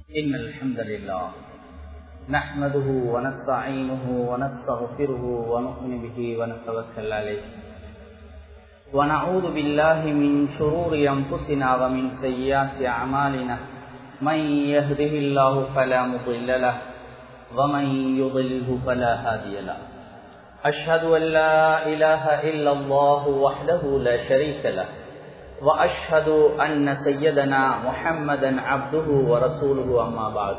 إن الحمد لله نحمده ونستعينه ونستغفره ونؤمن به ونتوكل عليه ونعوذ بالله من شرور أنفسنا ومن سيئات أعمالنا من يهده الله فلا مضل له ومن يضله فلا هادي له أشهد أن لا إله إلا الله وحده لا شريك له وأشهد أن سيدنا محمدا عبده ورسوله أما بعد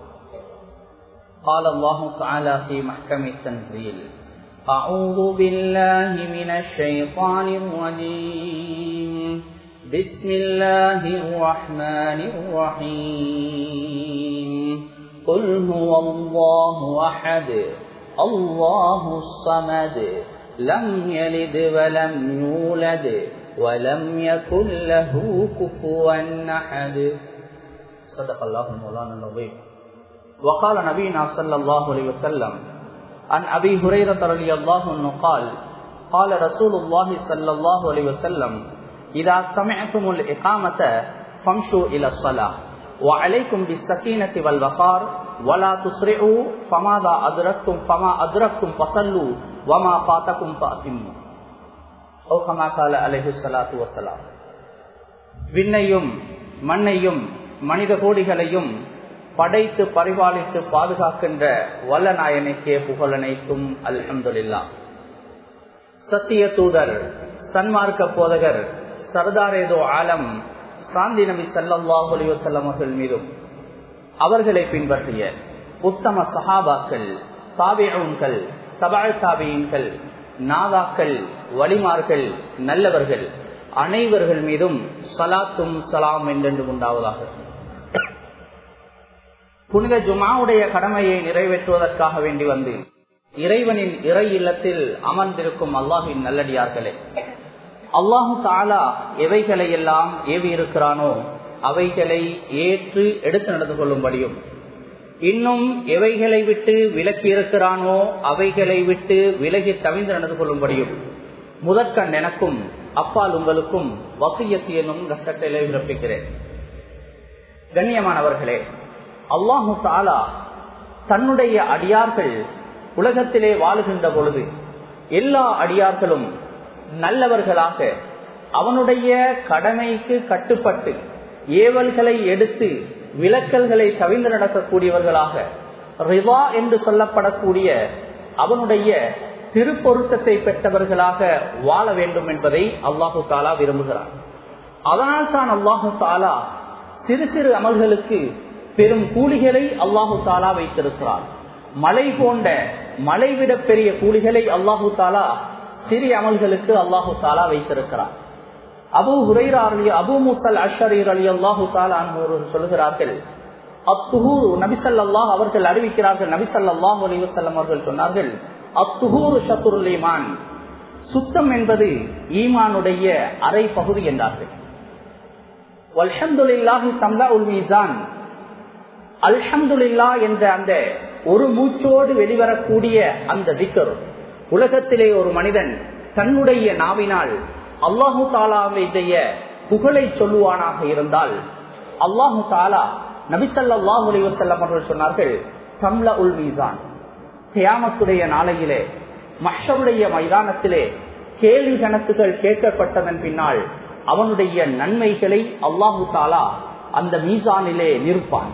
قال الله تعالى في محكم التنزيل أعوذ بالله من الشيطان الرجيم بسم الله الرحمن الرحيم قل هو الله أحد الله الصمد لم يلد ولم يولد ولم يكن له كفوا أحد صدق الله مولانا العظيم وقال نبينا صلى الله عليه وسلم عن أبي هريرة رضي الله عنه قال قال رسول الله صلى الله عليه وسلم إذا سمعتم الإقامة فامشوا إلى الصلاة وعليكم بالسكينة والوقار ولا تسرعوا فماذا أدركتم فما أدركتم فصلوا وما فاتكم فأتموا أو كما قال عليه الصلاة والسلام விண்ணையும் மண்ணையும் மனித கோடிகளையும் படைத்து பரிபாலித்து பாதுகாக்கின்ற வல்ல நாயனுக்கே புகழனைத்தும் அல்ஹம்துல்லா சத்திய தூதர் சன்மார்க்க போதகர் சர்தாரேதோ ஆலம் சாந்தி நபி சல்லாஹூ அலிவசல்லம் அவர்கள் மீதும் அவர்களை பின்பற்றிய உத்தம சஹாபாக்கள் சாபியன்கள் சபாய் சாபியன்கள் நாதாக்கள் வலிமார்கள் நல்லவர்கள் அனைவர்கள் மீதும் சலாத்தும் சலாம் என்றென்று உண்டாவதாக புனித ஜுமாவுடைய கடமையை நிறைவேற்றுவதற்காக வேண்டி வந்து இறைவனின் இறை இல்லத்தில் அமர்ந்திருக்கும் அல்லாஹின் நல்லடியார்களே அல்லாஹு தாலா எவைகளை எல்லாம் ஏவி இருக்கிறானோ அவைகளை ஏற்று எடுத்து நடந்து கொள்ளும்படியும் இன்னும் எவைகளை விட்டு விலக்கி இருக்கிறானோ அவைகளை விட்டு விலகி தவிந்து நடந்து கொள்ளும்படியும் முதற்கண் எனக்கும் அப்பால் உங்களுக்கும் வசியத்து என்னும் கட்டத்திலே பிறப்பிக்கிறேன் கண்ணியமானவர்களே அல்லாஹு தாலா தன்னுடைய அடியார்கள் உலகத்திலே வாழுகின்ற பொழுது எல்லா அடியார்களும் நல்லவர்களாக அவனுடைய கடமைக்கு கட்டுப்பட்டு ஏவல்களை எடுத்து விலக்கல்களை தவிந்து நடக்கக்கூடியவர்களாக ரிவா என்று சொல்லப்படக்கூடிய அவனுடைய திருப்பொருத்தத்தை பெற்றவர்களாக வாழ வேண்டும் என்பதை அல்லாஹு தாலா விரும்புகிறான் அதனால் தான் அல்லாஹு தாலா சிறு சிறு அமல்களுக்கு பெரும் கூலிகளை அல்லாஹு தாலா வைத்திருக்கிறார் மலை போன்ற மலை விட பெரிய கூலிகளை அல்லாஹு தாலா சிறிய அமல்களுக்கு அல்லாஹு தாலா வைத்திருக்கிறார் அபு ஹுரைரா அலி அபு முத்தல் அஷரீர் அலி அல்லாஹு தாலா சொல்கிறார்கள் அத்துஹூர் நபிசல்லாஹ் அவர்கள் அறிவிக்கிறார்கள் நபிசல்லாஹ் அலிவசல்லம் அவர்கள் சொன்னார்கள் அத்துஹூர் ஷத்துருல் ஈமான் சுத்தம் என்பது ஈமானுடைய அரை பகுதி என்றார்கள் அல்ஹம்துல்லா என்ற அந்த ஒரு மூச்சோடு வெளிவரக்கூடிய அந்த திக்கர் உலகத்திலே ஒரு மனிதன் தன்னுடைய நாவினால் அல்லாஹு தாலாவுடைய புகழை சொல்லுவானாக இருந்தால் அல்லாஹு தாலா நபிசல்லாஹு அலிவசல்லம் அவர்கள் சொன்னார்கள் தம்ல உல் மீசான் தியாமத்துடைய நாளையிலே மஷருடைய மைதானத்திலே கேள்வி கணக்குகள் கேட்கப்பட்டதன் பின்னால் அவனுடைய நன்மைகளை அல்லாஹு தாலா அந்த மீசானிலே நிற்பான்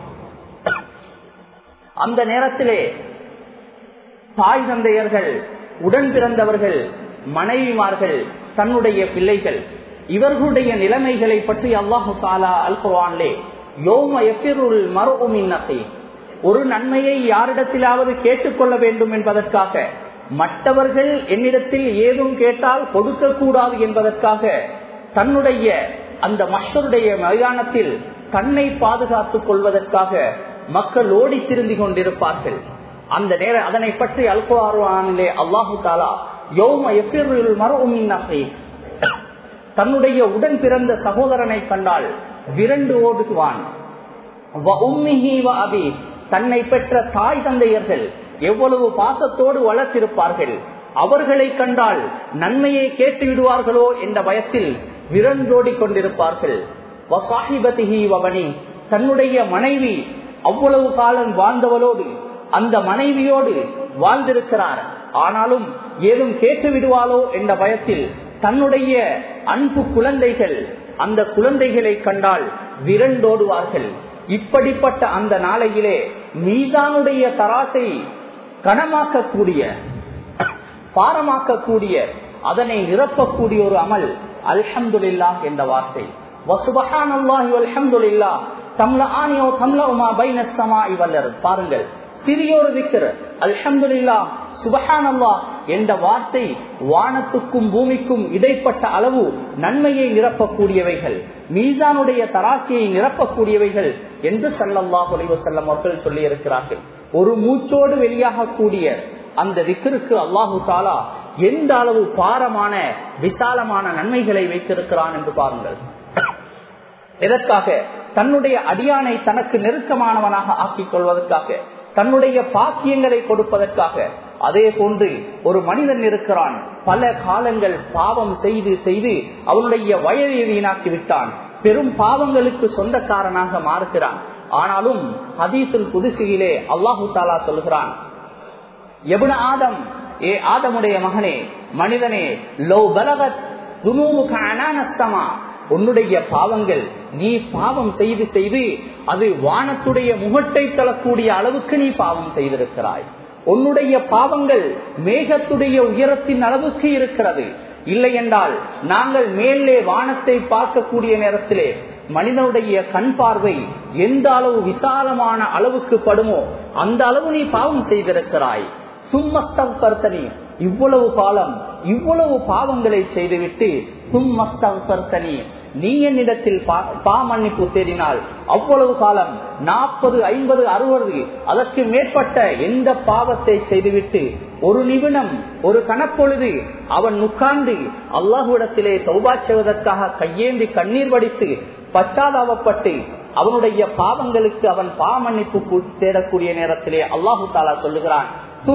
அந்த நேரத்திலே தாய் தந்தையர்கள் உடன் பிறந்தவர்கள் மனைவிமார்கள் தன்னுடைய பிள்ளைகள் இவர்களுடைய நிலைமைகளை பற்றி அல்லாஹு தாலா அல் குவான்லே யோம எப்பிருள் மறுமின்னத்தை ஒரு நன்மையை யாரிடத்திலாவது கேட்டுக்கொள்ள வேண்டும் என்பதற்காக மற்றவர்கள் என்னிடத்தில் ஏதும் கேட்டால் கொடுக்க கூடாது என்பதற்காக தன்னுடைய அந்த மஷருடைய மைதானத்தில் தன்னை பாதுகாத்துக் கொள்வதற்காக மக்கள் ஓடி திருந்தி கொண்டிருப்பார்கள் அந்த நேரம் அதனை பற்றி அல்குவானிலே அல்லாஹு தாலா யோம எப்பிருள் மறுமின் தன்னுடைய உடன் பிறந்த சகோதரனை கண்டால் விரண்டு ஓடுவான் தன்னை பெற்ற தாய் தந்தையர்கள் எவ்வளவு பாசத்தோடு வளர்த்திருப்பார்கள் அவர்களை கண்டால் நன்மையை கேட்டு விடுவார்களோ என்ற பயத்தில் விரண்டோடி கொண்டிருப்பார்கள் தன்னுடைய மனைவி அவ்வளவு காலம் வாழ்ந்தவளோடு அந்த மனைவியோடு வாழ்ந்திருக்கிறார் ஆனாலும் ஏதும் கேட்டு விடுவாளோ என்ற பயத்தில் தன்னுடைய அன்பு குழந்தைகள் அந்த குழந்தைகளை கண்டால் விரண்டோடுவார்கள் இப்படிப்பட்ட அந்த நாளையிலே மீதானுடைய தராசை கனமாக்கக்கூடிய பாரமாக்கக்கூடிய அதனை நிரப்பக்கூடிய ஒரு அமல் அல்ஹம்துல்லா என்ற வார்த்தை பாருங்கள் சிறியோரு திக்கர் அல்ஹம்துல்லா சுபஹானல்லா என்ற வார்த்தை வானத்துக்கும் பூமிக்கும் இடைப்பட்ட அளவு நன்மையை நிரப்பக்கூடியவைகள் மீதானுடைய தராசியை நிரப்பக்கூடியவைகள் என்று சல்லல்லாஹ் செல்லம் அவர்கள் சொல்லி இருக்கிறார்கள் ஒரு மூச்சோடு வெளியாகக்கூடிய அந்த திக்கருக்கு அல்லாஹு தாலா எந்த அளவு பாரமான விசாலமான நன்மைகளை வைத்திருக்கிறான் என்று பாருங்கள் எதற்காக தன்னுடைய அடியானை தனக்கு நெருக்கமானவனாக ஆக்கிக் கொள்வதற்காக தன்னுடைய பாக்கியங்களை கொடுப்பதற்காக அதே போன்று ஒரு மனிதன் இருக்கிறான் பல காலங்கள் பாவம் செய்து செய்து அவனுடைய வயதை வீணாக்கி விட்டான் பெரும் பாவங்களுக்கு சொந்தக்காரனாக மாறுகிறான் ஆனாலும் ஹதீசுல் புதுசியிலே அல்லாஹு தாலா சொல்கிறான் எபுன ஆதம் ஏ ஆதமுடைய மகனே மனிதனே லோ பலகத் துனூமுக உன்னுடைய பாவங்கள் நீ பாவம் செய்து செய்து அது வானத்துடைய முகட்டை தளக்கூடிய அளவுக்கு நீ பாவம் செய்திருக்கிறாய் உன்னுடைய பாவங்கள் மேகத்துடைய உயரத்தின் அளவுக்கு இருக்கிறது இல்லை என்றால் நாங்கள் மேலே வானத்தை பார்க்கக்கூடிய நேரத்திலே மனிதனுடைய கண் பார்வை எந்த அளவு விசாலமான அளவுக்கு படுமோ அந்த அளவு நீ பாவம் செய்திருக்கிறாய் சும்மஸ்தம் கருத்தனி இவ்வளவு காலம் இவ்வளவு பாவங்களை செய்துவிட்டு சும்மஸ்தம் கருத்தனி நீ என்னிடத்தில் பா மன்னிப்பு தேடினால் அவ்வளவு காலம் நாற்பது ஐம்பது அறுபது அதற்கு மேற்பட்ட எந்த பாவத்தை செய்துவிட்டு ஒரு நிமிடம் ஒரு கணப்பொழுது அவன் உட்கார்ந்து அல்லாஹுடத்திலே சௌபா செய்வதற்காக கையேந்தி கண்ணீர் வடித்து பச்சாதாபப்பட்டு அவனுடைய பாவங்களுக்கு அவன் பாமன்னிப்பு தேடக்கூடிய நேரத்திலே அல்லாஹு தாலா சொல்லுகிறான்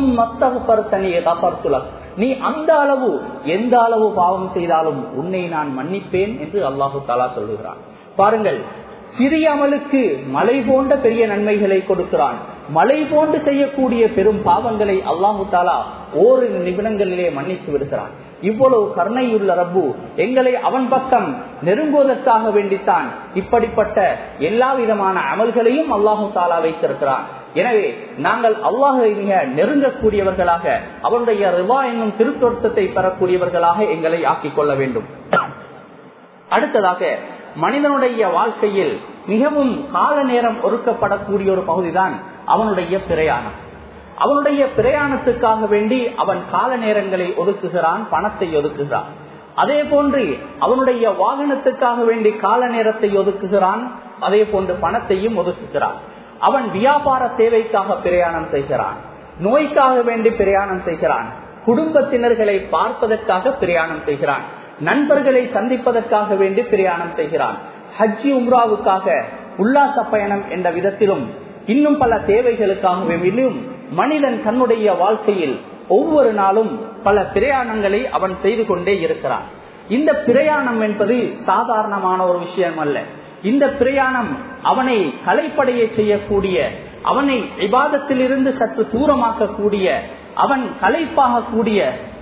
நீ அந்த அளவு எந்த அளவு பாவம் செய்தாலும் உன்னை நான் மன்னிப்பேன் என்று அல்லாஹு தாலா சொல்லுகிறான் பாருங்கள் சிறிய அமலுக்கு மலை போன்ற பெரிய நன்மைகளை கொடுக்கிறான் மலை போன்று செய்யக்கூடிய பெரும் பாவங்களை அல்லாஹு தாலா ஓரிரு நிமிடங்களிலே மன்னித்து விடுகிறான் இவ்வளவு கருணையுள்ள ரப்பு எங்களை அவன் பக்கம் நெருங்குவதற்காக வேண்டித்தான் இப்படிப்பட்ட எல்லா விதமான அமல்களையும் அல்லாஹு தாலா வைத்திருக்கிறான் எனவே நாங்கள் அல்லாஹை மிக நெருங்கக்கூடியவர்களாக அவனுடைய ரிவா என்னும் திருத்தொட்டத்தை பெறக்கூடியவர்களாக எங்களை ஆக்கிக் கொள்ள வேண்டும் அடுத்ததாக மனிதனுடைய வாழ்க்கையில் மிகவும் கால நேரம் ஒதுக்கப்படக்கூடிய ஒரு பகுதிதான் அவனுடைய பிரயாணம் அவனுடைய பிரயாணத்துக்காக வேண்டி அவன் கால நேரங்களை ஒதுக்குகிறான் பணத்தை ஒதுக்குகிறான் அதே போன்று அவனுடைய வாகனத்துக்காக வேண்டி கால நேரத்தை ஒதுக்குகிறான் அதே போன்று பணத்தையும் ஒதுக்குகிறான் அவன் வியாபார தேவைக்காக பிரயாணம் செய்கிறான் நோய்க்காக வேண்டி பிரயாணம் செய்கிறான் குடும்பத்தினர்களை பார்ப்பதற்காக பிரயாணம் செய்கிறான் நண்பர்களை சந்திப்பதற்காக வேண்டி பிரயாணம் செய்கிறான் ஹஜ்ஜி உம்ராவுக்காக உல்லாச பயணம் என்ற விதத்திலும் இன்னும் பல தேவைகளுக்காகவும் மனிதன் தன்னுடைய வாழ்க்கையில் ஒவ்வொரு நாளும் பல பிரயாணங்களை அவன் செய்து கொண்டே இருக்கிறான் இந்த பிரயாணம் என்பது சாதாரணமான ஒரு விஷயம் அல்ல இந்த பிரயாணம் அவனை கலைப்படைய செய்யக்கூடிய அவனை விவாதத்திலிருந்து சற்று தூரமாக்கக்கூடிய அவன் கலைப்பாகக்கூடிய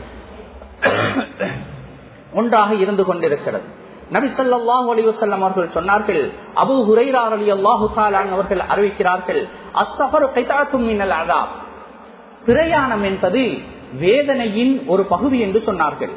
ஒன்றாக இருந்து கொண்டிருக்கிறது நபி சொல்லாஹு அலிவசல்லம் அவர்கள் சொன்னார்கள் அபு ஹுரைரார் அலி அல்லாஹு அவர்கள் அறிவிக்கிறார்கள் அஸ்தபரு கைதாத்தும் மின்னல் அதா பிரயாணம் என்பது வேதனையின் ஒரு பகுதி என்று சொன்னார்கள்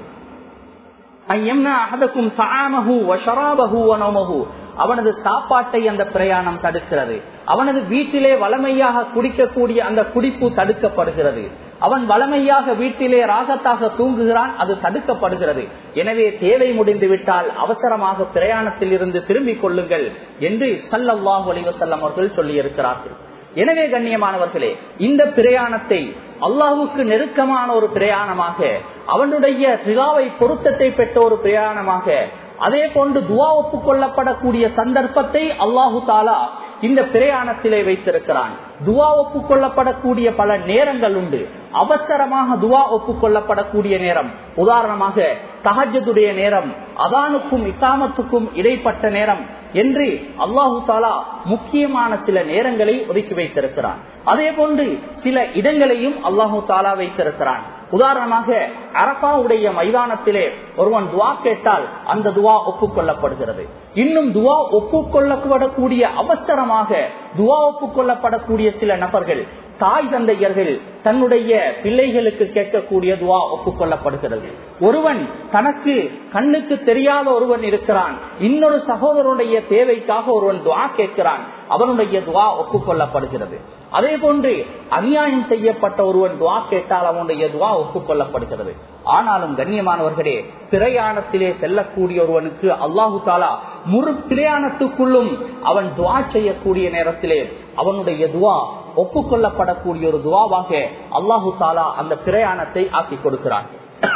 அவனது சாப்பாட்டை அந்த பிரயாணம் தடுக்கிறது அவனது வீட்டிலே வளமையாக குடிக்கக்கூடிய அந்த குடிப்பு தடுக்கப்படுகிறது அவன் வளமையாக வீட்டிலே ராகத்தாக தூங்குகிறான் அது தடுக்கப்படுகிறது எனவே தேவை முடிந்து விட்டால் அவசரமாக பிரயாணத்தில் இருந்து திரும்பிக் கொள்ளுங்கள் என்று சல்லல்லாஹ் ஒலிவசல்லம் அவர்கள் சொல்லி இருக்கிறார்கள் எனவே கண்ணியமானவர்களே இந்த பிரயாணத்தை அல்லாஹுக்கு நெருக்கமான ஒரு பிரயாணமாக அவனுடைய திகாவை பொருத்தத்தை பெற்ற ஒரு பிரயாணமாக அதே போன்று துவா ஒப்புக்கொள்ளப்படக்கூடிய சந்தர்ப்பத்தை அல்லாஹு தாலா இந்த பிரயாணத்திலே வைத்திருக்கிறான் துவா ஒப்புக்கொள்ளப்படக்கூடிய பல நேரங்கள் உண்டு அவசரமாக துவா ஒப்புக்கொள்ளப்படக்கூடிய நேரம் உதாரணமாக தஹஜதுடைய நேரம் அதானுக்கும் இக்காமத்துக்கும் இடைப்பட்ட நேரம் என்று அல்லாஹு தாலா முக்கியமான சில நேரங்களை ஒதுக்கி வைத்திருக்கிறான் அதே போன்று சில இடங்களையும் அல்லாஹு தாலா வைத்திருக்கிறான் உதாரணமாக அரபாவுடைய மைதானத்திலே ஒருவன் துவா கேட்டால் அந்த துவா ஒப்புக்கொள்ளப்படுகிறது இன்னும் துவா ஒப்புக்கொள்ளப்படக்கூடிய அவசரமாக துவா ஒப்புக்கொள்ளப்படக்கூடிய சில நபர்கள் தாய் தந்தையர்கள் தன்னுடைய பிள்ளைகளுக்கு கேட்கக்கூடிய துவா ஒப்புக்கொள்ளப்படுகிறது ஒருவன் தனக்கு கண்ணுக்கு தெரியாத ஒருவன் இருக்கிறான் இன்னொரு சகோதரனுடைய தேவைக்காக ஒருவன் துவா கேட்கிறான் அவனுடைய துவா ஒப்புக்கொள்ளப்படுகிறது அதே போன்று அநியாயம் செய்யப்பட்ட ஒருவன் துவா கேட்டால் அவனுடைய துவா ஒப்புக்கொள்ளப்படுகிறது ஆனாலும் கண்ணியமானவர்களே பிரயாணத்திலே செல்லக்கூடிய ஒருவனுக்கு அல்லாஹு தாலா முழு பிரயாணத்துக்குள்ளும் அவன் துவா செய்யக்கூடிய நேரத்திலே அவனுடைய துவா ஒப்புக்கொள்ளப்படக்கூடிய ஒரு துவாவாக அல்லாஹு தாலா அந்த பிரயாணத்தை ஆக்கி கொடுக்கிறான்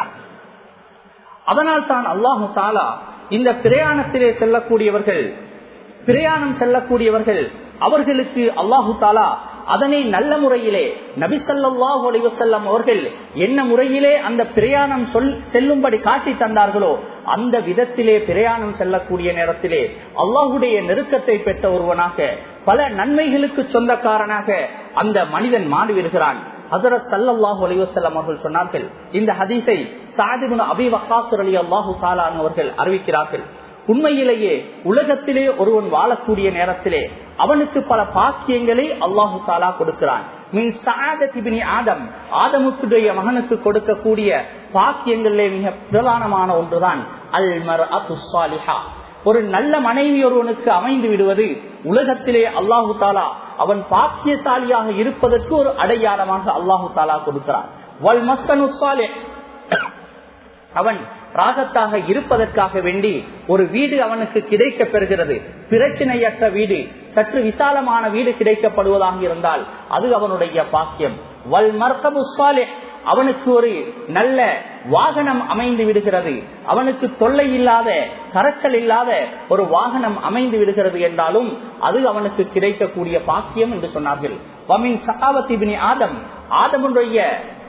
அதனால் தான் அல்லாஹு தாலா இந்த பிரயாணத்திலே செல்லக்கூடியவர்கள் பிரயாணம் செல்லக்கூடியவர்கள் அவர்களுக்கு அல்லாஹு தாலா அதனை நல்ல முறையிலே நபிசல்லாஹு அலிவசல்லம் அவர்கள் என்ன முறையிலே அந்த பிரயாணம் சொல் செல்லும்படி காட்டி தந்தார்களோ அந்த விதத்திலே பிரயாணம் செல்லக்கூடிய நேரத்திலே அல்லாஹுடைய நெருக்கத்தை பெற்ற ஒருவனாக பல நன்மைகளுக்கு சொந்தக்காரனாக அந்த மனிதன் மாறிவிடுகிறான் ஹசரத் சல்லாஹூ அலிவசல்லம் அவர்கள் சொன்னார்கள் இந்த ஹதீஸை சாதிபுன் அபி வக்காசர் அலி அல்லாஹு சாலான் அவர்கள் அறிவிக்கிறார்கள் உண்மையிலேயே உலகத்திலே ஒருவன் வாழக்கூடிய நேரத்திலே அவனுக்கு பல பாக்கியங்களை அல்லாஹு தாலா கொடுக்கிறான் ஆதம் ஆதமுக்குடைய மகனுக்கு கொடுக்கக்கூடிய பாக்கியங்களிலே மிக பிரதானமான ஒன்றுதான் அல் மர் அத்துசாலிஹா ஒரு நல்ல மனைவி ஒருவனுக்கு அமைந்து விடுவது உலகத்திலே அல்லாஹு தாலா அவன் பாக்கியசாலியாக இருப்பதற்கு ஒரு அடையாளமாக அல்லாஹு தாலா கொடுக்கிறான் வல் மஸ்தனு அவன் ராகத்தாக இருப்பதற்காக வேண்டி ஒரு வீடு அவனுக்கு கிடைக்க பெறுகிறது பிரச்சனையற்ற வீடு சற்று விசாலமான வீடு கிடைக்கப்படுவதாக இருந்தால் அது அவனுடைய பாக்கியம் வல் மர்கபு அவனுக்கு ஒரு நல்ல வாகனம் அமைந்து விடுகிறது அவனுக்கு தொல்லை இல்லாத கரச்சல் இல்லாத ஒரு வாகனம் அமைந்து விடுகிறது என்றாலும் அது அவனுக்கு கிடைக்கக்கூடிய பாக்கியம் என்று சொன்னார்கள் வமின் சகாவத்தி ஆதம் ஆதமுடைய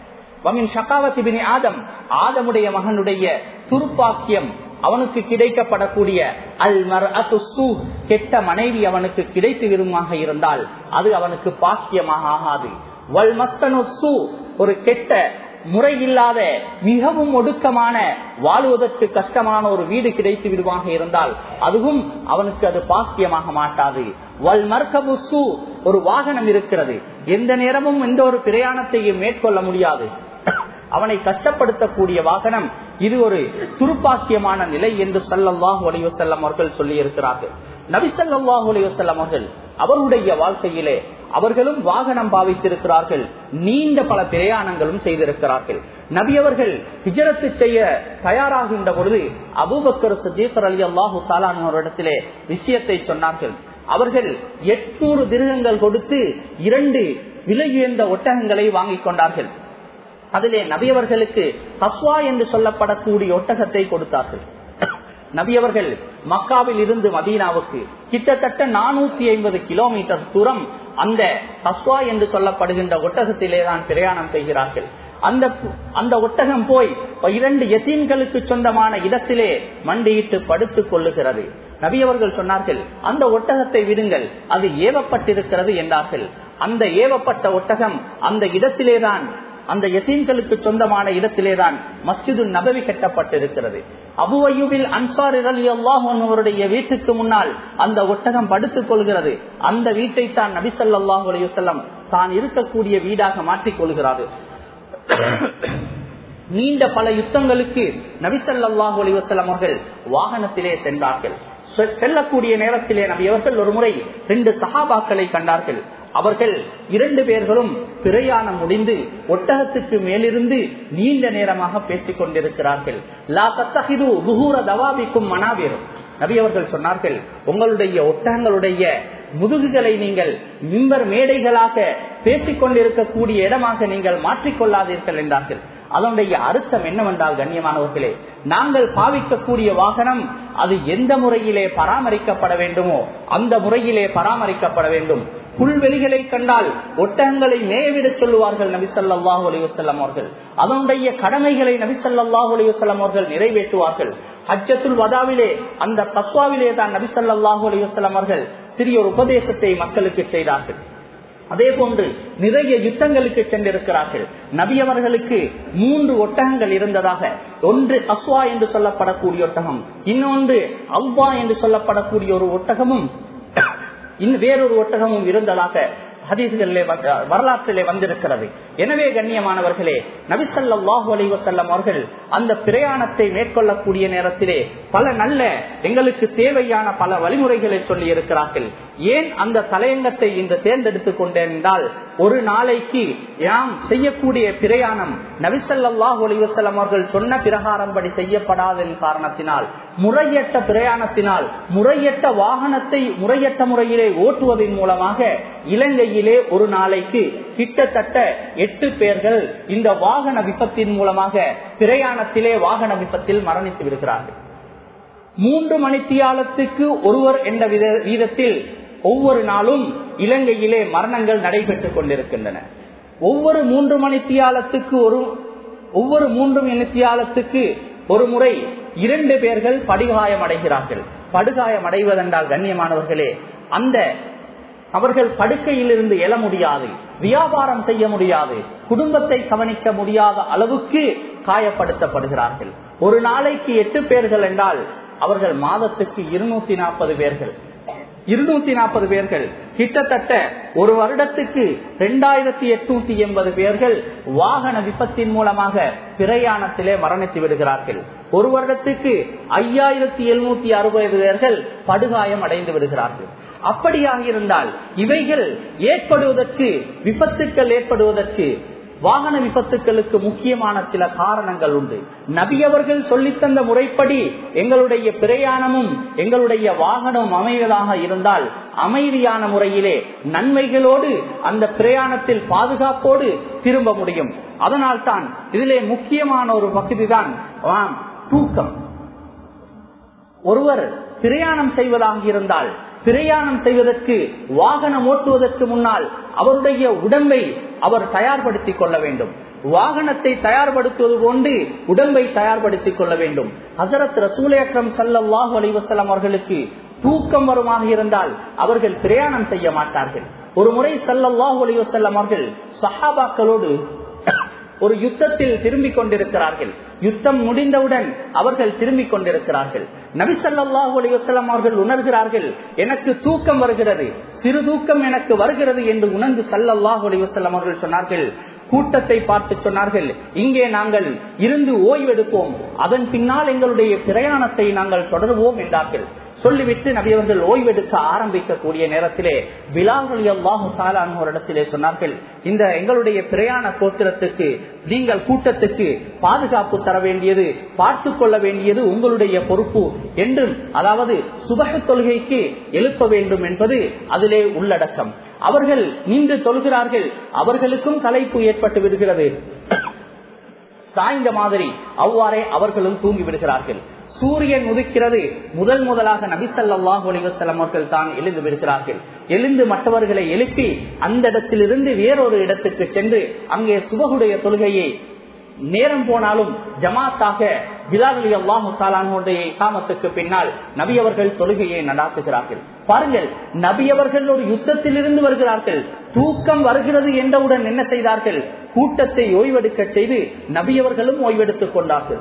ஆதம் ஆதமுடைய மகனுடைய துருப்பாக்கியம் அவனுக்கு கிடைக்கப்படக்கூடிய அல் மர் கெட்ட மனைவி அவனுக்கு கிடைத்து விரும்பாக இருந்தால் அது அவனுக்கு பாக்கியமாக ஆகாது வல் மஸ்தனு ஒரு கெட்ட முறையில்லாத மிகவும் ஒடுக்கமான வாழுவதற்கு கஷ்டமான ஒரு வீடு கிடைத்து விடுவாக இருந்தால் அதுவும் அவனுக்கு அது பாக்கியமாக மாட்டாது வல் மர்கபு சூ ஒரு வாகனம் இருக்கிறது எந்த நேரமும் எந்த ஒரு பிரயாணத்தையும் மேற்கொள்ள முடியாது அவனை கஷ்டப்படுத்தக்கூடிய வாகனம் இது ஒரு துருப்பாக்கியமான நிலை என்று சல்லல்லாஹு அலைவசல்லம் அவர்கள் சொல்லி இருக்கிறார்கள் நபிசல்லாஹு அலைவசல்லம் அவர்கள் அவருடைய வாழ்க்கையிலே அவர்களும் வாகனம் பாவித்திருக்கிறார்கள் நீண்ட பல பிரயாணங்களும் செய்திருக்கிறார்கள் நபி அவர்கள் ஹிஜரத்து செய்ய தயாராகின்ற பொழுது அபூபக்கர் சதீசர் அலி அல்லாஹு சாலானிடத்திலே விஷயத்தை சொன்னார்கள் அவர்கள் எட்நூறு திருகங்கள் கொடுத்து இரண்டு விலை உயர்ந்த ஒட்டகங்களை வாங்கிக் கொண்டார்கள் அதிலே நபியவர்களுக்கு ஹஸ்வா என்று சொல்லப்படக்கூடிய ஒட்டகத்தை கொடுத்தார்கள் நபியவர்கள் மக்காவில் இருந்து மதீனாவுக்கு கிட்டத்தட்ட நானூத்தி ஐம்பது கிலோமீட்டர் தூரம் அந்த ஹஸ்வா என்று சொல்லப்படுகின்ற ஒட்டகத்திலே தான் பிரயாணம் செய்கிறார்கள் அந்த அந்த ஒட்டகம் போய் இரண்டு எத்தீன்களுக்கு சொந்தமான இடத்திலே மண்டியிட்டு படுத்துக் கொள்ளுகிறது நபியவர்கள் சொன்னார்கள் அந்த ஒட்டகத்தை விடுங்கள் அது ஏவப்பட்டிருக்கிறது என்றார்கள் அந்த ஏவப்பட்ட ஒட்டகம் அந்த இடத்திலேதான் அந்த எத்தீன்களுக்கு சொந்தமான இடத்திலேதான் மஸ்ஜிது நபவி கட்டப்பட்டிருக்கிறது அபுவையுவில் அன்சார் அலி அல்லாஹுடைய வீட்டுக்கு முன்னால் அந்த ஒட்டகம் படுத்துக் கொள்கிறது அந்த வீட்டை தான் நபி சல்லாஹூ அலையுசல்லம் தான் இருக்கக்கூடிய வீடாக மாற்றிக் கொள்கிறாரு நீண்ட பல யுத்தங்களுக்கு நபிசல்லாஹு அலிவசல்லம் அவர்கள் வாகனத்திலே சென்றார்கள் செல்லக்கூடிய நேரத்திலே நபி அவர்கள் ஒரு முறை ரெண்டு சகாபாக்களை கண்டார்கள் அவர்கள் இரண்டு பேர்களும் பிரயாணம் முடிந்து ஒட்டகத்துக்கு மேலிருந்து நீண்ட நேரமாக பேசிக் கொண்டிருக்கிறார்கள் லா தத்தகிது புகூர தவாபிக்கும் மனாவீரும் நபி அவர்கள் சொன்னார்கள் உங்களுடைய ஒட்டகங்களுடைய முதுகுகளை நீங்கள் மிம்பர் மேடைகளாக பேசிக் கொண்டிருக்கக்கூடிய இடமாக நீங்கள் மாற்றிக்கொள்ளாதீர்கள் என்றார்கள் அதனுடைய அர்த்தம் என்னவென்றால் கண்ணியமானவர்களே நாங்கள் பாவிக்கக்கூடிய வாகனம் அது எந்த முறையிலே பராமரிக்கப்பட வேண்டுமோ அந்த முறையிலே பராமரிக்கப்பட வேண்டும் புல்வெளிகளை கண்டால் ஒட்டகங்களை மேயவிடச் சொல்லுவார்கள் நபிசல்லாஹு அலிவசல்லம் அவர்கள் அதனுடைய கடமைகளை நபிசல்லாஹு அலிவசல்லம் அவர்கள் நிறைவேற்றுவார்கள் ஹஜ்ஜத்துல் வதாவிலே அந்த கஸ்வாவிலே தான் நபிசல்லாஹு அலிவசல்லம் அவர்கள் சிறிய ஒரு உபதேசத்தை மக்களுக்கு செய்தார்கள் அதே போன்று நிறைய யுத்தங்களுக்கு சென்றிருக்கிறார்கள் நபி அவர்களுக்கு மூன்று ஒட்டகங்கள் இருந்ததாக ஒன்று அஸ்வா என்று சொல்லப்படக்கூடிய ஒட்டகம் இன்னொன்று அவ்வா என்று சொல்லப்படக்கூடிய ஒரு ஒட்டகமும் இன்னும் வேறொரு ஒட்டகமும் இருந்ததாக ஹதீஸ்களிலே வரலாற்றிலே வந்திருக்கிறது எனவே கண்ணியமானவர்களே நபிசல்லாஹு அலைவசல்லம் அவர்கள் அந்த பிரயாணத்தை மேற்கொள்ளக்கூடிய நேரத்திலே பல நல்ல எங்களுக்கு தேவையான பல வழிமுறைகளை சொல்லி இருக்கிறார்கள் ஏன் அந்த தலையங்கத்தை இன்று தேர்ந்தெடுத்துக் கொண்டேன் என்றால் ஒரு நாளைக்கு நாம் செய்யக்கூடிய பிரயாணம் நபிசல்லாஹு அலிவசல்லம் அவர்கள் சொன்ன பிரகாரம்படி செய்யப்படாத காரணத்தினால் முறையற்ற பிரயாணத்தினால் முறையற்ற வாகனத்தை முறையற்ற முறையிலே ஓட்டுவதன் மூலமாக இலங்கையிலே ஒரு நாளைக்கு கிட்டத்தட்ட எட்டு பேர்கள் இந்த வாகன விபத்தின் மூலமாக பிரயாணத்திலே வாகன விபத்தில் மரணித்து விடுகிறார்கள் மூன்று மணித்தியாலத்துக்கு ஒருவர் என்ற வீதத்தில் ஒவ்வொரு நாளும் இலங்கையிலே மரணங்கள் நடைபெற்றுக் கொண்டிருக்கின்றன ஒவ்வொரு மூன்று மணித்தியாலத்துக்கு ஒரு ஒவ்வொரு மூன்று மணித்தியாலத்துக்கு ஒரு முறை இரண்டு பேர்கள் படுகாயம் அடைகிறார்கள் படுகாயம் அடைவதென்றால் கண்ணியமானவர்களே அந்த அவர்கள் படுக்கையில் இருந்து எழ முடியாது வியாபாரம் செய்ய முடியாது குடும்பத்தை கவனிக்க முடியாத அளவுக்கு காயப்படுத்தப்படுகிறார்கள் ஒரு நாளைக்கு எட்டு பேர்கள் என்றால் அவர்கள் மாதத்துக்கு இருநூத்தி நாற்பது பேர்கள் இருநூத்தி நாற்பது பேர்கள் கிட்டத்தட்ட ஒரு வருடத்துக்கு இரண்டாயிரத்தி எட்நூத்தி எண்பது பேர்கள் வாகன விபத்தின் மூலமாக பிரயாணத்திலே மரணித்து விடுகிறார்கள் ஒரு வருடத்துக்கு ஐயாயிரத்தி எழுநூத்தி அறுபது பேர்கள் படுகாயம் அடைந்து விடுகிறார்கள் அப்படியாக இருந்தால் இவைகள் ஏற்படுவதற்கு விபத்துக்கள் ஏற்படுவதற்கு வாகன விபத்துக்களுக்கு முக்கியமான சில காரணங்கள் உண்டு நபி அவர்கள் சொல்லித்தந்த முறைப்படி எங்களுடைய பிரயாணமும் எங்களுடைய வாகனம் அமைவதாக இருந்தால் அமைதியான முறையிலே நன்மைகளோடு அந்த பிரயாணத்தில் பாதுகாப்போடு திரும்ப முடியும் அதனால் தான் இதிலே முக்கியமான ஒரு பகுதி தான் தூக்கம் ஒருவர் பிரயாணம் செய்வதாக இருந்தால் பிரயாணம் செய்வதற்கு வாகனம் ஓட்டுவதற்கு முன்னால் அவருடைய உடம்பை அவர் தயார்படுத்திக் கொள்ள வேண்டும் வாகனத்தை தயார்படுத்துவது கொண்டு உடம்பை தயார்படுத்திக் கொள்ள வேண்டும் ஹசரத் ரசூலே அக்ரம் சல்லாஹூ அலிவசலாம் அவர்களுக்கு தூக்கம் வருமாக இருந்தால் அவர்கள் பிரயாணம் செய்ய மாட்டார்கள் ஒரு முறை சல்லல்லாஹூ அலிவசல்லாம் அவர்கள் சஹாபாக்களோடு ஒரு யுத்தத்தில் திரும்பிக் கொண்டிருக்கிறார்கள் யுத்தம் முடிந்தவுடன் அவர்கள் திரும்பிக் கொண்டிருக்கிறார்கள் நபிசல்லாஹு அலிவசல்லாம் அவர்கள் உணர்கிறார்கள் எனக்கு தூக்கம் வருகிறது சிறு தூக்கம் எனக்கு வருகிறது என்று உணர்ந்து சல்லல்லாஹு அலிவசல்லாம் அவர்கள் சொன்னார்கள் கூட்டத்தை பார்த்து சொன்னார்கள் இங்கே நாங்கள் இருந்து ஓய்வெடுப்போம் அதன் பின்னால் எங்களுடைய பிரயாணத்தை நாங்கள் தொடருவோம் என்றார்கள் சொல்லிவிட்டு நபியவர்கள் ஓய்வெடுக்க ஆரம்பிக்கக்கூடிய நேரத்திலே விழாவளி அல்லாஹு இடத்திலே சொன்னார்கள் இந்த எங்களுடைய பிரயாண கோத்திரத்துக்கு நீங்கள் கூட்டத்துக்கு பாதுகாப்பு தர வேண்டியது பார்த்து கொள்ள வேண்டியது உங்களுடைய பொறுப்பு என்றும் அதாவது சுபக தொழுகைக்கு எழுப்ப வேண்டும் என்பது அதிலே உள்ளடக்கம் அவர்கள் நின்று சொல்கிறார்கள் அவர்களுக்கும் கலைப்பு ஏற்பட்டு விடுகிறது சாய்ந்த மாதிரி அவ்வாறே அவர்களும் தூங்கி விடுகிறார்கள் சூரியன் உதிக்கிறது முதல் முதலாக நபிசல்லாஹு அலிவசலம் அவர்கள் தான் எழுந்து விடுகிறார்கள் எழுந்து மற்றவர்களை எழுப்பி அந்த இடத்திலிருந்து வேறொரு இடத்துக்கு சென்று அங்கே சுபகுடைய தொழுகையை நேரம் போனாலும் ஜமாத்தாக பிலாலி அல்லாஹு சாலானுடைய காமத்துக்கு பின்னால் நபி அவர்கள் தொழுகையை நடாத்துகிறார்கள் பாருங்கள் நபி அவர்கள் ஒரு யுத்தத்தில் இருந்து வருகிறார்கள் தூக்கம் வருகிறது என்றவுடன் என்ன செய்தார்கள் கூட்டத்தை ஓய்வெடுக்க செய்து நபியவர்களும் ஓய்வெடுத்துக் கொண்டார்கள்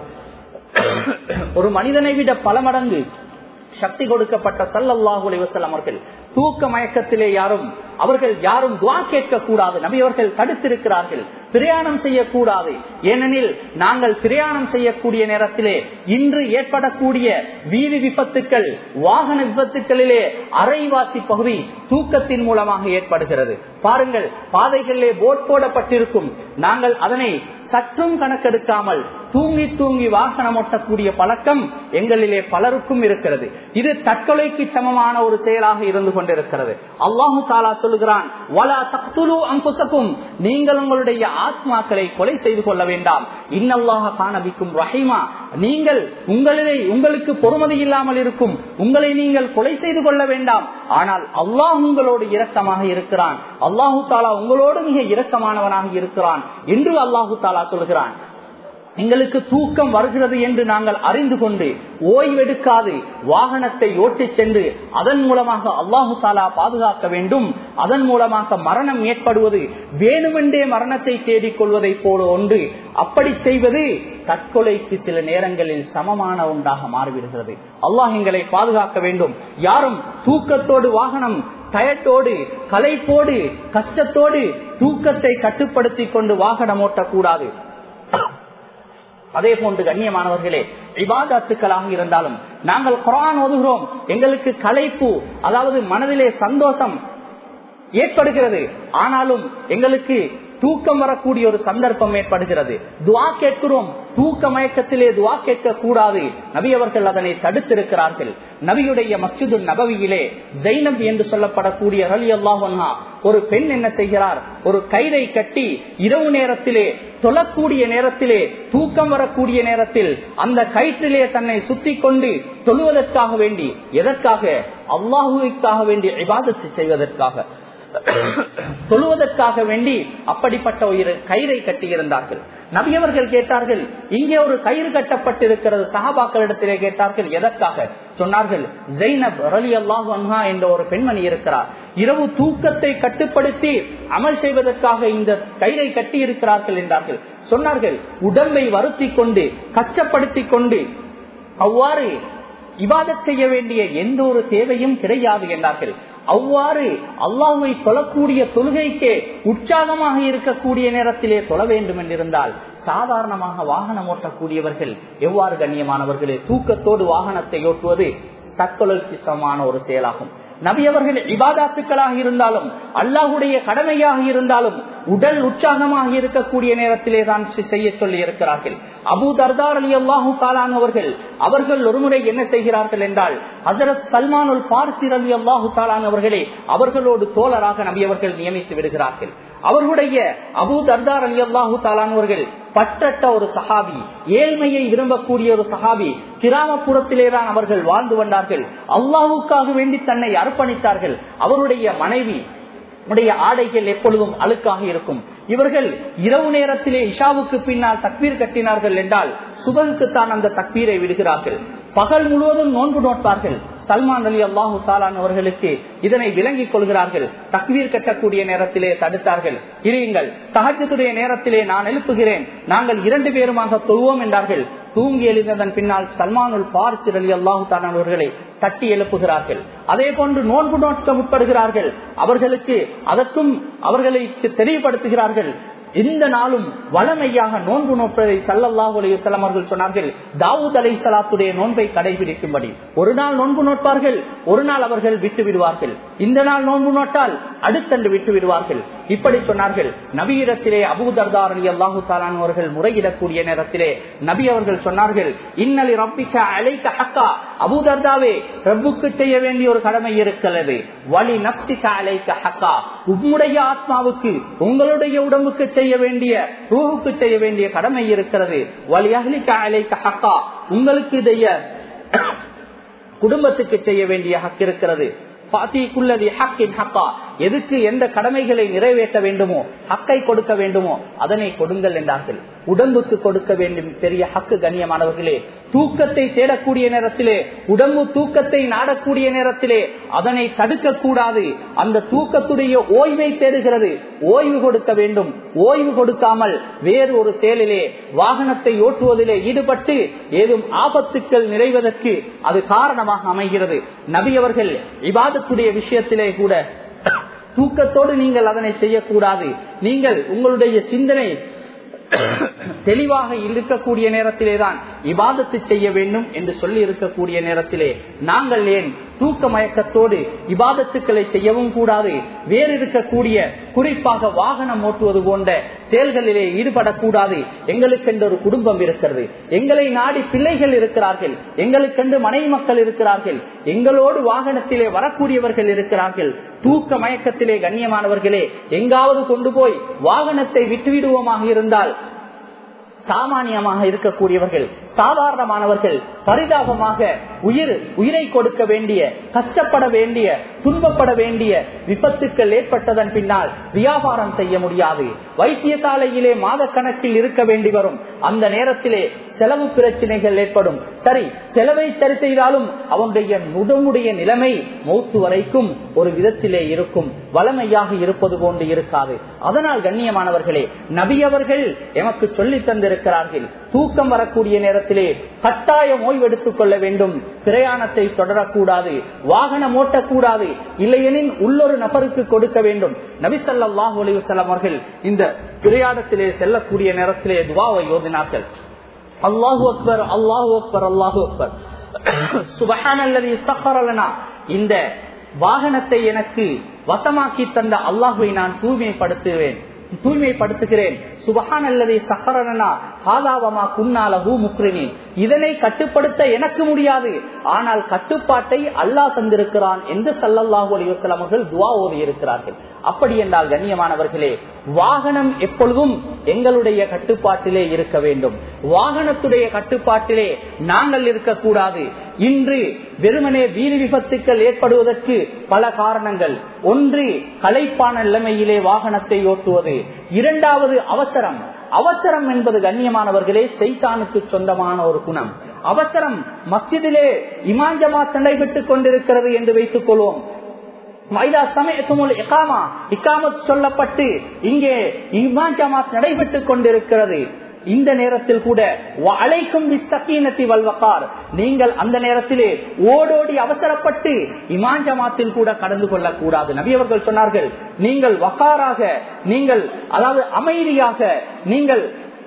ஒரு மனிதனை விட பல மடங்கு சக்தி கொடுக்கப்பட்ட சல்லல்லாஹு அலிவசல்லம் அவர்கள் தூக்க மயக்கத்திலே யாரும் அவர்கள் யாரும் துவா கேட்க கூடாது நபியவர்கள் தடுத்திருக்கிறார்கள் பிரயாணம் செய்யக்கூடாது ஏனெனில் நாங்கள் பிரயாணம் செய்யக்கூடிய நேரத்திலே இன்று ஏற்படக்கூடிய வீதி விபத்துக்கள் வாகன விபத்துக்களிலே அரைவாசி பகுதி தூக்கத்தின் மூலமாக ஏற்படுகிறது பாருங்கள் பாதைகளிலே போட் போடப்பட்டிருக்கும் நாங்கள் அதனை சற்றும் கணக்கெடுக்காமல் தூங்கி தூங்கி வாகனம் ஓட்டக்கூடிய பழக்கம் எங்களிலே பலருக்கும் இருக்கிறது இது தற்கொலைக்கு சமமான ஒரு செயலாக இருந்து கொண்டிருக்கிறது அல்லாஹு தாலா சொல்லுகிறான் வலா தக்துலு அன்புசக்கும் நீங்கள் உங்களுடைய ஆத்மாக்களை கொலை செய்து கொள்ள வேண்டாம் இன்னல்லாக காணபிக்கும் ரஹீமா நீங்கள் உங்களிலே உங்களுக்கு பொறுமதி இல்லாமல் இருக்கும் உங்களை நீங்கள் கொலை செய்து கொள்ள வேண்டாம் ஆனால் அல்லாஹ் உங்களோடு இரக்கமாக இருக்கிறான் அல்லாஹு தாலா உங்களோடு மிக இரக்கமானவனாக இருக்கிறான் என்று அல்லாஹு தாலா சொல்கிறான் எங்களுக்கு தூக்கம் வருகிறது என்று நாங்கள் அறிந்து கொண்டு ஓய்வெடுக்காது வாகனத்தை ஓட்டிச் சென்று அதன் மூலமாக அல்லாஹு தாலா பாதுகாக்க வேண்டும் அதன் மூலமாக மரணம் ஏற்படுவது வேணுமென்றே மரணத்தை தேடிக் கொள்வதை போல ஒன்று அப்படி செய்வது தற்கொலைக்கு சில நேரங்களில் சமமான ஒன்றாக மாறிவிடுகிறது அல்லாஹ் எங்களை பாதுகாக்க வேண்டும் யாரும் தூக்கத்தோடு வாகனம் டயட்டோடு களைப்போடு கஷ்டத்தோடு தூக்கத்தை கட்டுப்படுத்திக் கொண்டு வாகனம் ஓட்டக்கூடாது அதே போன்று கண்ணியமானவர்களே இபாதத்துக்களாக இருந்தாலும் நாங்கள் குரான் ஓதுகிறோம் எங்களுக்கு களைப்பு அதாவது மனதிலே சந்தோஷம் ஏற்படுகிறது ஆனாலும் எங்களுக்கு தூக்கம் வரக்கூடிய ஒரு சந்தர்ப்பம் ஏற்படுகிறது துவா கேட்கிறோம் தூக்க மயக்கத்திலே துவா கேட்க கூடாது நபி அவர்கள் அதனை தடுத்திருக்கிறார்கள் நபியுடைய மஸ்ஜிது நபவியிலே ஜைனப் என்று சொல்லப்படக்கூடிய ரலி அல்லாஹா ஒரு பெண் என்ன செய்கிறார் ஒரு கயிறை கட்டி இரவு நேரத்திலே தொழக்கூடிய நேரத்திலே தூக்கம் வரக்கூடிய நேரத்தில் அந்த கயிற்றிலே தன்னை சுத்தி கொண்டு தொழுவதற்காக வேண்டி எதற்காக அல்லாஹுவிற்காக வேண்டி இபாதத்து செய்வதற்காக தொழுவதற்காக வேண்டி அப்படிப்பட்ட ஒரு கயிறை கட்டியிருந்தார்கள் நபியவர்கள் கேட்டார்கள் இங்கே ஒரு கயிறு கட்டப்பட்டிருக்கிறது சகாபாக்களிடத்திலே கேட்டார்கள் எதற்காக சொன்னார்கள் ஜெய்னப் ரலி அல்லாஹு அன்ஹா என்ற ஒரு பெண்மணி இருக்கிறார் இரவு தூக்கத்தை கட்டுப்படுத்தி அமல் செய்வதற்காக இந்த கயிறை கட்டி இருக்கிறார்கள் என்றார்கள் சொன்னார்கள் உடம்பை வருத்தி கொண்டு கஷ்டப்படுத்தி கொண்டு அவ்வாறு இபாதத் செய்ய வேண்டிய எந்த ஒரு தேவையும் கிடையாது என்றார்கள் அவ்வாறு அல்லாஹை தொழக்கூடிய தொழுகைக்கே உற்சாகமாக இருக்கக்கூடிய நேரத்திலே தொழ வேண்டும் என்றிருந்தால் சாதாரணமாக வாகனம் ஓட்டக்கூடியவர்கள் எவ்வாறு கண்ணியமானவர்களே தூக்கத்தோடு வாகனத்தை ஓட்டுவது தற்கொலைக்கு சமமான ஒரு செயலாகும் நபியவர்கள் இபாதாத்துக்களாக இருந்தாலும் அல்லாஹுடைய கடமையாக இருந்தாலும் உடல் உற்சாகமாக இருக்கக்கூடிய நேரத்திலே தான் செய்ய சொல்லி இருக்கிறார்கள் அபு தர்தார் அலி அல்லாஹூ காலான் அவர்கள் அவர்கள் ஒருமுறை என்ன செய்கிறார்கள் என்றால் ஹசரத் சல்மானுல் பார்சிர் அலி அல்லாஹூ காலான் அவர்களே அவர்களோடு தோழராக நபியவர்கள் நியமித்து விடுகிறார்கள் அவர்களுடைய அபு தர்தார் அலி அல்லாஹூ தாலானவர்கள் பற்றட்ட ஒரு சஹாபி ஏழ்மையை விரும்பக்கூடிய ஒரு சஹாபி கிராமப்புறத்திலே தான் அவர்கள் வாழ்ந்து வந்தார்கள் அல்லாஹுக்காக வேண்டி தன்னை அர்ப்பணித்தார்கள் அவருடைய மனைவி உடைய ஆடைகள் எப்பொழுதும் அழுக்காக இருக்கும் இவர்கள் இரவு நேரத்திலே இஷாவுக்கு பின்னால் தக்பீர் கட்டினார்கள் என்றால் சுபகுக்குத்தான் அந்த தக்பீரை விடுகிறார்கள் பகல் முழுவதும் நோன்பு நோட்பார்கள் சல்மான் அலி அல்லாஹு சாலான் அவர்களுக்கு இதனை விளங்கிக் கொள்கிறார்கள் தக்வீர் கட்டக்கூடிய நேரத்திலே தடுத்தார்கள் இருங்கள் தகஜத்துடைய நேரத்திலே நான் எழுப்புகிறேன் நாங்கள் இரண்டு பேருமாக தொழுவோம் என்றார்கள் தூங்கி எழுந்ததன் பின்னால் சல்மானுல் பார்த்து அலி அல்லாஹு தாலான் அவர்களை தட்டி எழுப்புகிறார்கள் அதே போன்று நோன்பு நோக்க முற்படுகிறார்கள் அவர்களுக்கு அதற்கும் அவர்களுக்கு தெளிவுபடுத்துகிறார்கள் இந்த நாளும் வளமையாக நோன்பு நோப்பதை சல்லல்லாஹு அலையுசல்லம் அவர்கள் சொன்னார்கள் தாவூத் அலை சலாத்துடைய நோன்பை கடைபிடிக்கும்படி ஒரு நாள் நோன்பு நோட்பார்கள் ஒரு நாள் அவர்கள் விட்டு விடுவார்கள் இந்த நாள் நோன்பு நோட்டால் அடுத்தன்று விட்டு விடுவார்கள் இப்படி சொன்னார்கள் நபியிடத்திலே அபூதர்தார் அலி அல்லாஹு தாலான் அவர்கள் முறையிடக்கூடிய நேரத்திலே நபி அவர்கள் சொன்னார்கள் இன்னலி ரப்பிக்க அழைக்க ஹக்கா அபூதர்தாவே ரப்புக்கு செய்ய வேண்டிய ஒரு கடமை இருக்கிறது வழி நப்திக்க அழைக்க ஹக்கா உம்முடைய ஆத்மாவுக்கு உங்களுடைய உடம்புக்கு செய்ய வேண்டிய ரூஹுக்கு செய்ய வேண்டிய கடமை இருக்கிறது வழி அகலிக்க அழைக்க ஹக்கா உங்களுக்கு இதைய குடும்பத்துக்கு செய்ய வேண்டிய ஹக் இருக்கிறது எதுக்கு எந்த கடமைகளை நிறைவேற்ற வேண்டுமோ ஹக்கை கொடுக்க வேண்டுமோ அதனை கொடுங்கள் என்றார்கள் உடம்புக்கு கொடுக்க வேண்டும் பெரிய ஹக்கு கண்ணியமானவர்களே தூக்கத்தை தேடக்கூடிய நேரத்திலே உடம்பு தூக்கத்தை நாடக்கூடிய நேரத்திலே அதனை தடுக்க கூடாது அந்த தூக்கத்துடைய ஓய்வை தேடுகிறது ஓய்வு கொடுக்க வேண்டும் ஓய்வு கொடுக்காமல் வேறு ஒரு செயலிலே வாகனத்தை ஓட்டுவதிலே ஈடுபட்டு ஏதும் ஆபத்துக்கள் நிறைவதற்கு அது காரணமாக அமைகிறது நபி அவர்கள் இவாதத்துடைய விஷயத்திலே கூட தூக்கத்தோடு நீங்கள் அதனை செய்யக்கூடாது நீங்கள் உங்களுடைய சிந்தனை தெளிவாக இருக்கக்கூடிய நேரத்திலே தான் இபாதத்து செய்ய வேண்டும் என்று சொல்லி இருக்கக்கூடிய நேரத்திலே நாங்கள் ஏன் தூக்க மயக்கத்தோடு இபாதத்துக்களை செய்யவும் கூடாது வேறு இருக்கக்கூடிய குறிப்பாக வாகனம் ஓட்டுவது போன்ற செயல்களிலே ஈடுபடக்கூடாது எங்களுக்கென்று ஒரு குடும்பம் இருக்கிறது எங்களை நாடி பிள்ளைகள் இருக்கிறார்கள் எங்களுக்கென்று மனைவி மக்கள் இருக்கிறார்கள் எங்களோடு வாகனத்திலே வரக்கூடியவர்கள் இருக்கிறார்கள் தூக்க மயக்கத்திலே கண்ணியமானவர்களே எங்காவது கொண்டு போய் வாகனத்தை விட்டுவிடுவோமாக இருந்தால் சாமானியமாக இருக்கக்கூடியவர்கள் சாதாரணமானவர்கள் பரிதாபமாக உயிர் உயிரை கொடுக்க வேண்டிய கஷ்டப்பட வேண்டிய துன்பப்பட வேண்டிய விபத்துக்கள் ஏற்பட்டதன் பின்னால் வியாபாரம் செய்ய முடியாது வைத்தியசாலையிலே மாத கணக்கில் இருக்க வேண்டி வரும் அந்த நேரத்திலே செலவு பிரச்சனைகள் ஏற்படும் சரி செலவை சரி செய்தாலும் அவனுடைய நுடமுடைய நிலைமை மௌத்து வரைக்கும் ஒரு விதத்திலே இருக்கும் வளமையாக இருப்பது போன்று இருக்காது அதனால் கண்ணியமானவர்களே நபியவர்கள் எமக்கு சொல்லி தந்திருக்கிறார்கள் தூக்கம் வரக்கூடிய நேரத்திலே கட்டாயம் ஓய்வெடுத்துக் கொள்ள வேண்டும் பிரயாணத்தை தொடரக்கூடாது வாகனம் ஓட்டக்கூடாது இல்லையெனில் உள்ளொரு நபருக்கு கொடுக்க வேண்டும் நபிசல்லாஹு அலிவசல்லாம் அவர்கள் இந்த பிரயாணத்திலே செல்லக்கூடிய நேரத்திலே துவாவை ஓதினார்கள் அல்லாஹு அக்பர் அல்லாஹு அக்பர் அல்லாஹு அக்பர் சுபஹானல்லதி சஹரலனா இந்த வாகனத்தை எனக்கு வசமாக்கி தந்த அல்லாஹுவை நான் தூய்மைப்படுத்துவேன் தூய்மைப்படுத்துகிறேன் சுபஹான் அல்லது சஹரனா காதாவமா குன்னாலகு முக்ரினி இதனை கட்டுப்படுத்த எனக்கு முடியாது ஆனால் கட்டுப்பாட்டை அல்லாஹ் தந்திருக்கிறான் என்று சல்லல்லாஹு அலிவசலம் அவர்கள் துவா ஓதி இருக்கிறார்கள் அப்படி என்றால் கண்ணியமானவர்களே வாகனம் எப்பொழுதும் எங்களுடைய கட்டுப்பாட்டிலே இருக்க வேண்டும் வாகனத்துடைய கட்டுப்பாட்டிலே நாங்கள் இருக்கக்கூடாது இன்று வெறுமனே வீதி விபத்துக்கள் ஏற்படுவதற்கு பல காரணங்கள் ஒன்று களைப்பான நிலைமையிலே வாகனத்தை ஓட்டுவது இரண்டாவது அவசரம் அவசரம் என்பது கண்ணியமானவர்களே செய்தானுக்கு சொந்தமான ஒரு குணம் அவசரம் மஸ்ஜிதிலே இமாஞ்சமா நடைபெற்றுக் கொண்டிருக்கிறது என்று வைத்துக் கொள்வோம் சொல்லப்பட்டு இங்கே இமான் ஜமாத் நடைபெற்றுக் கொண்டிருக்கிறது இந்த நேரத்தில் கூட அழைக்கும் வல்வக்கார் நீங்கள் அந்த நேரத்திலே ஓடோடி அவசரப்பட்டு இமான் ஜமாத்தில் கூட கடந்து கொள்ளக்கூடாது நபியவர்கள் சொன்னார்கள் நீங்கள் வக்காராக நீங்கள் அதாவது அமைதியாக நீங்கள்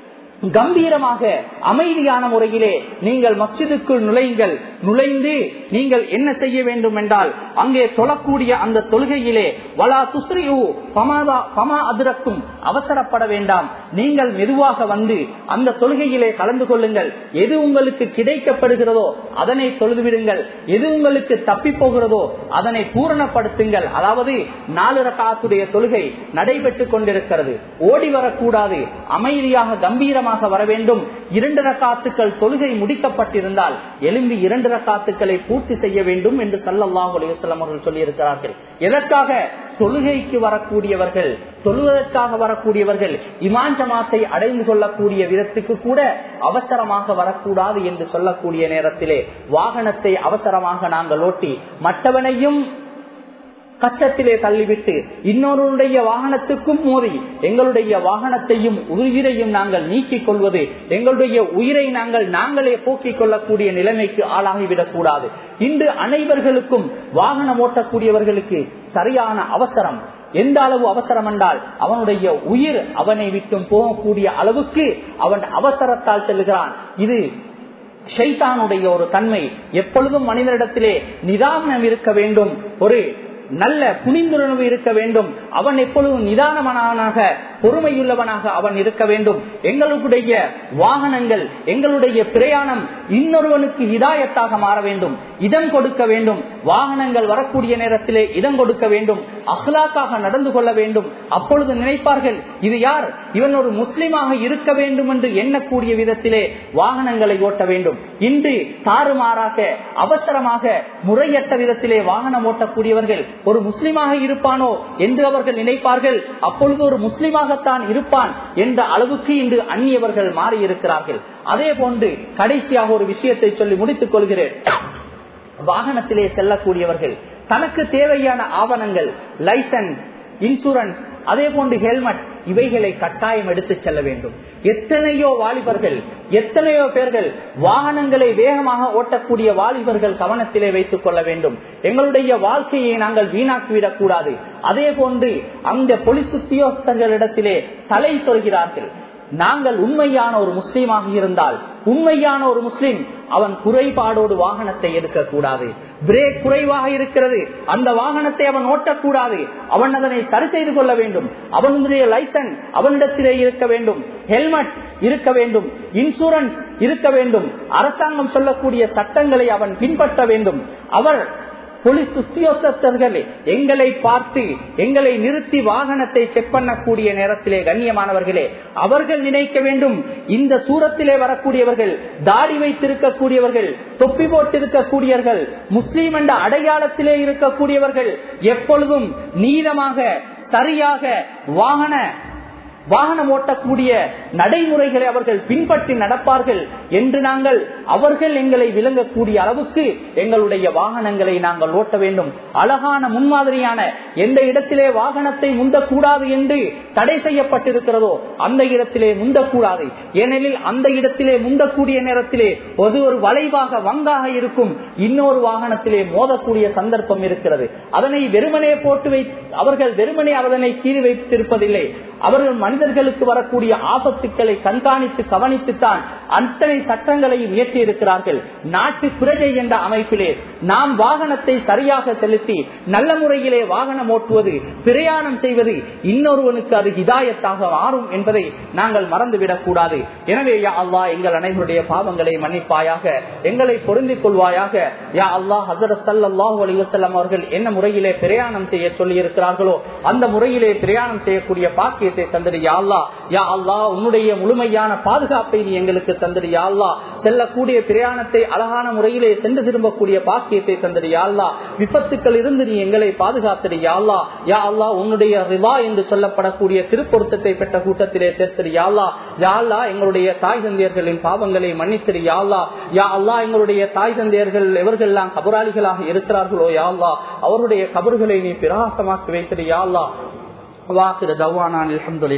கம்பீரமாக அமைதியான முறையிலே நீங்கள் மஸ்ஜிதுக்குள் நுழையுங்கள் நுழைந்து நீங்கள் என்ன செய்ய வேண்டும் என்றால் அங்கே தொழக்கூடிய அந்த தொழுகையிலே வலா துஸ்ரியு பமாதா பமா அதிரக்கும் அவசரப்பட வேண்டாம் நீங்கள் மெதுவாக வந்து அந்த தொழுகையிலே கலந்து கொள்ளுங்கள் எது உங்களுக்கு கிடைக்கப்படுகிறதோ அதனை தொழுதுவிடுங்கள் எது உங்களுக்கு தப்பி போகிறதோ அதனை பூரணப்படுத்துங்கள் அதாவது நாலு ரகாத்துடைய தொழுகை நடைபெற்றுக் கொண்டிருக்கிறது ஓடி வரக்கூடாது அமைதியாக கம்பீரமாக வர வேண்டும் இரண்டு ரகாத்துக்கள் தொழுகை முடிக்கப்பட்டிருந்தால் எலும்பி இரண்டு ரகாத்துக்களை பூர்த்தி செய்ய வேண்டும் என்று சல்லல்லாஹு அலையம் அவர்கள் சொல்லியிருக்கிறார்கள் எதற்காக தொழுகைக்கு வரக்கூடியவர்கள் தொழுவதற்காக வரக்கூடியவர்கள் இமான் ஜமாத்தை அடைந்து கொள்ளக்கூடிய விதத்துக்கு கூட அவசரமாக வரக்கூடாது என்று சொல்லக்கூடிய நேரத்திலே வாகனத்தை அவசரமாக நாங்கள் ஓட்டி மற்றவனையும் கஷ்டத்திலே தள்ளிவிட்டு இன்னொருடைய வாகனத்துக்கும் மோதி எங்களுடைய வாகனத்தையும் உயிரையும் நாங்கள் நீக்கிக் கொள்வது எங்களுடைய உயிரை நாங்கள் நாங்களே போக்கிக் கொள்ளக்கூடிய நிலைமைக்கு ஆளாகிவிடக் கூடாது இன்று அனைவர்களுக்கும் வாகனம் ஓட்டக்கூடியவர்களுக்கு சரியான அவசரம் எந்த அளவு அவசரம் என்றால் அவனுடைய உயிர் அவனை விட்டும் போகக்கூடிய அளவுக்கு அவன் அவசரத்தால் செல்கிறான் இது ஷைத்தானுடைய ஒரு தன்மை எப்பொழுதும் மனிதனிடத்திலே நிதானம் இருக்க வேண்டும் ஒரு நல்ல புனிந்துணர்வு இருக்க வேண்டும் அவன் எப்பொழுதும் நிதானமானவனாக பொறுமையுள்ளவனாக அவன் இருக்க வேண்டும் எங்களுடைய வாகனங்கள் எங்களுடைய பிரயாணம் இன்னொருவனுக்கு இதாயத்தாக மாற வேண்டும் இடம் கொடுக்க வேண்டும் வாகனங்கள் வரக்கூடிய நேரத்திலே இடம் கொடுக்க வேண்டும் அஹ்லாக்காக நடந்து கொள்ள வேண்டும் அப்பொழுது நினைப்பார்கள் இது யார் இவன் ஒரு முஸ்லிமாக இருக்க வேண்டும் என்று எண்ணக்கூடிய விதத்திலே வாகனங்களை ஓட்ட வேண்டும் இன்று தாறுமாறாக அவசரமாக முறையற்ற விதத்திலே வாகனம் ஓட்டக்கூடியவர்கள் ஒரு முஸ்லிமாக இருப்பானோ என்று அவர்கள் நினைப்பார்கள் அப்பொழுது ஒரு முஸ்லிமாகத்தான் இருப்பான் என்ற அளவுக்கு இன்று அந்நியவர்கள் மாறி இருக்கிறார்கள் அதே போன்று கடைசியாக ஒரு விஷயத்தை சொல்லி முடித்துக் கொள்கிறேன் வாகனத்திலே செல்லக்கூடியவர்கள் தனக்கு தேவையான ஆவணங்கள் லைசன்ஸ் இன்சூரன்ஸ் அதே போன்று ஹெல்மெட் இவைகளை கட்டாயம் எடுத்து செல்ல வேண்டும் எத்தனையோ வாலிபர்கள் எத்தனையோ பேர்கள் வாகனங்களை வேகமாக ஓட்டக்கூடிய வாலிபர்கள் கவனத்திலே வைத்துக் கொள்ள வேண்டும் எங்களுடைய வாழ்க்கையை நாங்கள் வீணாக்கிவிடக் கூடாது அதே போன்று அந்த பொலிஸ் உத்தியோகஸ்தர்களிடத்திலே தலை சொல்கிறார்கள் நாங்கள் உண்மையான ஒரு முஸ்லீமாக இருந்தால் உண்மையான ஒரு முஸ்லிம் அவன் குறைபாடோடு வாகனத்தை எடுக்கக்கூடாது பிரேக் குறைவாக இருக்கிறது அந்த வாகனத்தை அவன் ஓட்டக்கூடாது அவன் அதனை சரி செய்து கொள்ள வேண்டும் அவனுடைய லைசன்ஸ் அவனிடத்திலே இருக்க வேண்டும் ஹெல்மெட் இருக்க வேண்டும் இன்சூரன்ஸ் இருக்க வேண்டும் அரசாங்கம் சொல்லக்கூடிய சட்டங்களை அவன் பின்பற்ற வேண்டும் அவர் போலீஸ் உத்தியோகத்தர்கள் எங்களை பார்த்து எங்களை நிறுத்தி வாகனத்தை செக் பண்ணக்கூடிய நேரத்திலே கண்ணியமானவர்களே அவர்கள் நினைக்க வேண்டும் இந்த சூரத்திலே வரக்கூடியவர்கள் தாடி வைத்திருக்கக்கூடியவர்கள் தொப்பி போட்டிருக்கக்கூடியவர்கள் முஸ்லீம் என்ற அடையாளத்திலே இருக்கக்கூடியவர்கள் எப்பொழுதும் நீளமாக சரியாக வாகன வாகனம் ஓட்டக்கூடிய நடைமுறைகளை அவர்கள் பின்பற்றி நடப்பார்கள் என்று நாங்கள் அவர்கள் எங்களை விளங்கக்கூடிய அளவுக்கு எங்களுடைய வாகனங்களை நாங்கள் ஓட்ட வேண்டும் அழகான முன்மாதிரியான எந்த இடத்திலே வாகனத்தை முந்தக்கூடாது என்று தடை செய்யப்பட்டிருக்கிறதோ அந்த இடத்திலே முந்தக்கூடாது ஏனெனில் அந்த இடத்திலே முந்தக்கூடிய நேரத்திலே ஒரு ஒரு வளைவாக வங்காக இருக்கும் இன்னொரு வாகனத்திலே மோதக்கூடிய சந்தர்ப்பம் இருக்கிறது அதனை வெறுமனே போட்டு வை அவர்கள் வெறுமனே அதனை கீழ் வைத்திருப்பதில்லை அவர்கள் மனிதர்களுக்கு வரக்கூடிய ஆபத்துக்களை கண்காணித்து கவனித்துத்தான் அத்தனை சட்டங்களையும் இயற்றி இருக்கிறார்கள் நாட்டு பிரஜை என்ற அமைப்பிலே நாம் வாகனத்தை சரியாக செலுத்தி நல்ல முறையிலே வாகனம் ஓட்டுவது பிரயாணம் செய்வது இன்னொருவனுக்கு அது ஹிதாயத்தாக மாறும் என்பதை நாங்கள் மறந்துவிடக் கூடாது எனவே யா அல்லா எங்கள் அனைவருடைய பாவங்களை மன்னிப்பாயாக எங்களை பொருந்திக் கொள்வாயாக யா அல்லாஹ் ஹசரத் சல்லாஹூ அலிவசல்லாம் அவர்கள் என்ன முறையிலே பிரயாணம் செய்ய சொல்லி இருக்கிறார்களோ அந்த முறையிலே பிரயாணம் செய்யக்கூடிய பாக்கியத்தை தந்திரு யா அல்லா யா அல்லா உன்னுடைய முழுமையான பாதுகாப்பை நீ எங்களுக்கு தந்திரு யா அல்லா செல்லக்கூடிய பிரயாணத்தை அழகான முறையிலே சென்று திரும்பக்கூடிய பாக்கியத்தை தந்திரு யா அல்லா விபத்துக்கள் இருந்து நீ எங்களை பாதுகாத்திரு யா அல்லா யா அல்லா உன்னுடைய ரிவா என்று சொல்லப்படக்கூடிய திருப்பொருத்தத்தை பெற்ற கூட்டத்திலே சேர்த்திரு யா அல்லா யா அல்லா எங்களுடைய தாய் தந்தையர்களின் பாவங்களை மன்னித்திரு யா அல்லா யா அல்லா எங்களுடைய தாய் தந்தையர்கள் எவர்கள்லாம் கபராளிகளாக இருக்கிறார்களோ யா அல்லா அவருடைய கபறுகளை நீ பிரகாசமாக்கி வைத்திரு யா அல்லா வாக்குற தவானான் அல்ஹம்துலில்லாஹ்